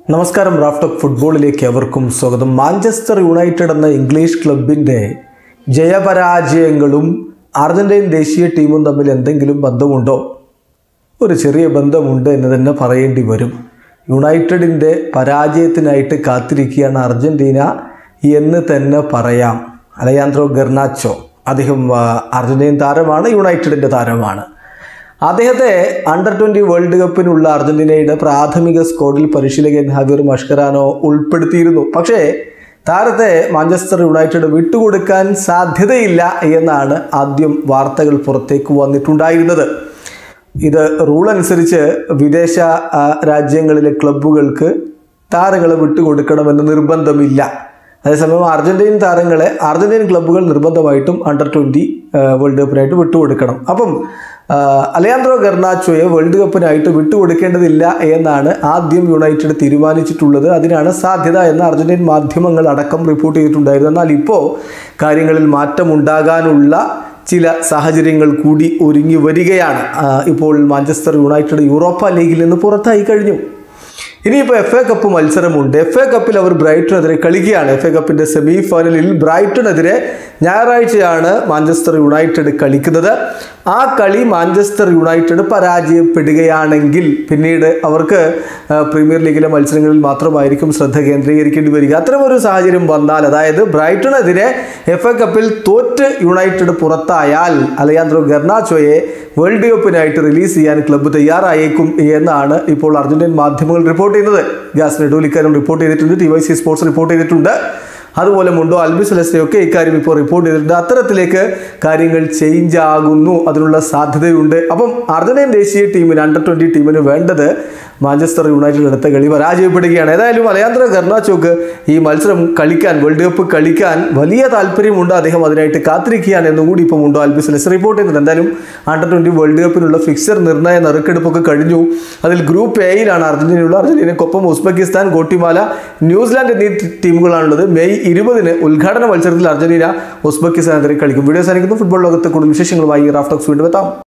നമസ്കാരം റാഫ്റ്റോക്ക് ഫുട്ബോളിലേക്ക് എവർക്കും സ്വാഗതം മാഞ്ചസ്റ്റർ യുണൈറ്റഡ് എന്ന ഇംഗ്ലീഷ് ക്ലബിൻ്റെ ജയപരാജയങ്ങളും അർജന്റീൻ ദേശീയ ടീമും തമ്മിൽ എന്തെങ്കിലും ബന്ധമുണ്ടോ ഒരു ചെറിയ ബന്ധമുണ്ട് എന്ന് തന്നെ പറയേണ്ടി വരും യുണൈറ്റഡിൻ്റെ പരാജയത്തിനായിട്ട് കാത്തിരിക്കുകയാണ് അർജന്റീന എന്ന് തന്നെ പറയാം അലയാന്ത്രോ ഗെർണാച്ചോ അദ്ദേഹം ആ, അർജന്റീൻ താരമാണ് യുണൈറ്റഡിൻ്റെ താരമാണ് അദ്ദേഹത്തെ അണ്ടർ ട്വൻ്റി വേൾഡ് കപ്പിനുള്ള അർജന്റീനയുടെ പ്രാഥമിക സ്ക്വാഡിൽ പരിശീലകൻ ഹബീർ മഷ്കരാനോ ഉൾപ്പെടുത്തിയിരുന്നു പക്ഷേ താരത്തെ മാഞ്ചസ്റ്റർ യുണൈറ്റഡ് വിട്ടുകൊടുക്കാൻ സാധ്യതയില്ല എന്നാണ് ആദ്യം വാർത്തകൾ പുറത്തേക്ക് വന്നിട്ടുണ്ടായിരുന്നത് ഇത് റൂൾ അനുസരിച്ച് വിദേശ ആ, രാജ്യങ്ങളിലെ ക്ലബ്ബുകൾക്ക് താരങ്ങളെ വിട്ടുകൊടുക്കണമെന്ന് നിർബന്ധമില്ല അതേസമയം അർജന്റീൻ താരങ്ങളെ അർജന്റീൻ ക്ലബ്ബുകൾ നിർബന്ധമായിട്ടും അണ്ടർ ട്വൻറ്റി വേൾഡ് കപ്പിനായിട്ട് വിട്ടുകൊടുക്കണം അപ്പം ആ, അലയാന്ത്രോ ഗർണാച്ചോയെ വേൾഡ് കപ്പിനായിട്ട് വിട്ടുകൊടുക്കേണ്ടതില്ല എന്നാണ് ആദ്യം യുണൈറ്റഡ് തീരുമാനിച്ചിട്ടുള്ളത് അതിനാണ് സാധ്യത എന്ന് അർജന്റീൻ മാധ്യമങ്ങൾ അടക്കം റിപ്പോർട്ട് ചെയ്തിട്ടുണ്ടായിരുന്നു എന്നാൽ ഇപ്പോൾ കാര്യങ്ങളിൽ മാറ്റമുണ്ടാകാനുള്ള ചില സാഹചര്യങ്ങൾ കൂടി ഒരുങ്ങി വരികയാണ് ആ, ഇപ്പോൾ മാഞ്ചസ്റ്റർ യുണൈറ്റഡ് യൂറോപ്പ ലീഗിൽ നിന്ന് പുറത്തായി കഴിഞ്ഞു ഇനിയിപ്പോൾ എഫ് എ കപ്പ് മത്സരമുണ്ട് എഫ് എ കപ്പിൽ അവർ ബ്രൈറ്റനെതിരെ കളിക്കുകയാണ് എഫ് എ കപ്പിൻ്റെ സെമി ഫൈനലിൽ ബ്രൈറ്റനെതിരെ ഞായറാഴ്ചയാണ് മാഞ്ചസ്റ്റർ യുണൈറ്റഡ് കളിക്കുന്നത് ആ കളി മാഞ്ചസ്റ്റർ യുണൈറ്റഡ് പരാജയപ്പെടുകയാണെങ്കിൽ പിന്നീട് അവർക്ക് ആ, പ്രീമിയർ ലീഗിലെ മത്സരങ്ങളിൽ മാത്രമായിരിക്കും ശ്രദ്ധ കേന്ദ്രീകരിക്കേണ്ടി വരിക അത്തരമൊരു സാഹചര്യം വന്നാൽ അതായത് ബ്രൈറ്റണെതിരെ എഫ് എ കപ്പിൽ തോറ്റ് യുണൈറ്റഡ് പുറത്തായാൽ അലയാന്ത്രോ ഗർണാച്ചോയെ വേൾഡ് കപ്പിനായിട്ട് റിലീസ് ചെയ്യാൻ ക്ലബ്ബ് തയ്യാറായേക്കും എന്നാണ് ഇപ്പോൾ അർജന്റീൻ മാധ്യമങ്ങൾ റിപ്പോർട്ട് ചെയ്യുന്നത് ഗ്യാസ് നെഡോലിക്കാരും റിപ്പോർട്ട് ചെയ്തിട്ടുണ്ട് T Y C sports report ചെയ്തിട്ടുണ്ട് അതുപോലെ മുണ്ടോ അൽബിസലസിനെയൊക്കെ ഇക്കാര്യം ഇപ്പോൾ റിപ്പോർട്ട് ചെയ്തിട്ടുണ്ട് അത്തരത്തിലേക്ക് കാര്യങ്ങൾ ചേഞ്ച് ആകുന്നു അതിനുള്ള സാധ്യതയുണ്ട് അപ്പം അർജന്റീൻ ദേശീയ ടീമിന് അണ്ടർ ട്വൻറ്റി ടീമിന് വേണ്ടത് മാഞ്ചസ്റ്റർ യുണൈറ്റഡ് അടുത്ത കളി പരാജയപ്പെടുകയാണ് ഏതായാലും അലയാന്ത്ര ഗർണാച്ചോക്ക് ഈ മത്സരം കളിക്കാൻ വേൾഡ് കപ്പ് കളിക്കാൻ വലിയ താല്പര്യമുണ്ട് അദ്ദേഹം അതിനായിട്ട് കാത്തിരിക്കുകയാണ് എന്നുകൂടി ഇപ്പോൾ മുണ്ടോ അൽബിസലസ് റിപ്പോർട്ട് ചെയ്യുന്നുണ്ട് എന്തായാലും അണ്ടർ ട്വൻറ്റി വേൾഡ് കപ്പിനുള്ള ഫിക്സർ നിർണയ നറുക്കെടുപ്പൊക്കെ കഴിഞ്ഞു അതിൽ ഗ്രൂപ്പ് എയിലാണ് അർജന്റീനയുള്ള അർജന്റീനക്കൊപ്പം ഉസ്ബെക്കിസ്ഥാൻ ഗോട്ടിമാല ന്യൂസിലാൻഡ് എന്നീ ടി- ടീമുകളാണുള്ളത് മെയ് ഇരുപതിന് ഉദ്ഘാടന മത്സരത്തിൽ അർജന്റീന ഉസ്ബെക്കിസ്ഥാനെതിരെ കളിക്കും വീഡിയോ സാധിക്കുന്നു ഫുട്ബോൾ ലോകത്തെ കൂടുതൽ വിശേഷങ്ങളുമായി റാഫ്റ്റോക്സ് വീണ്ടും എത്താം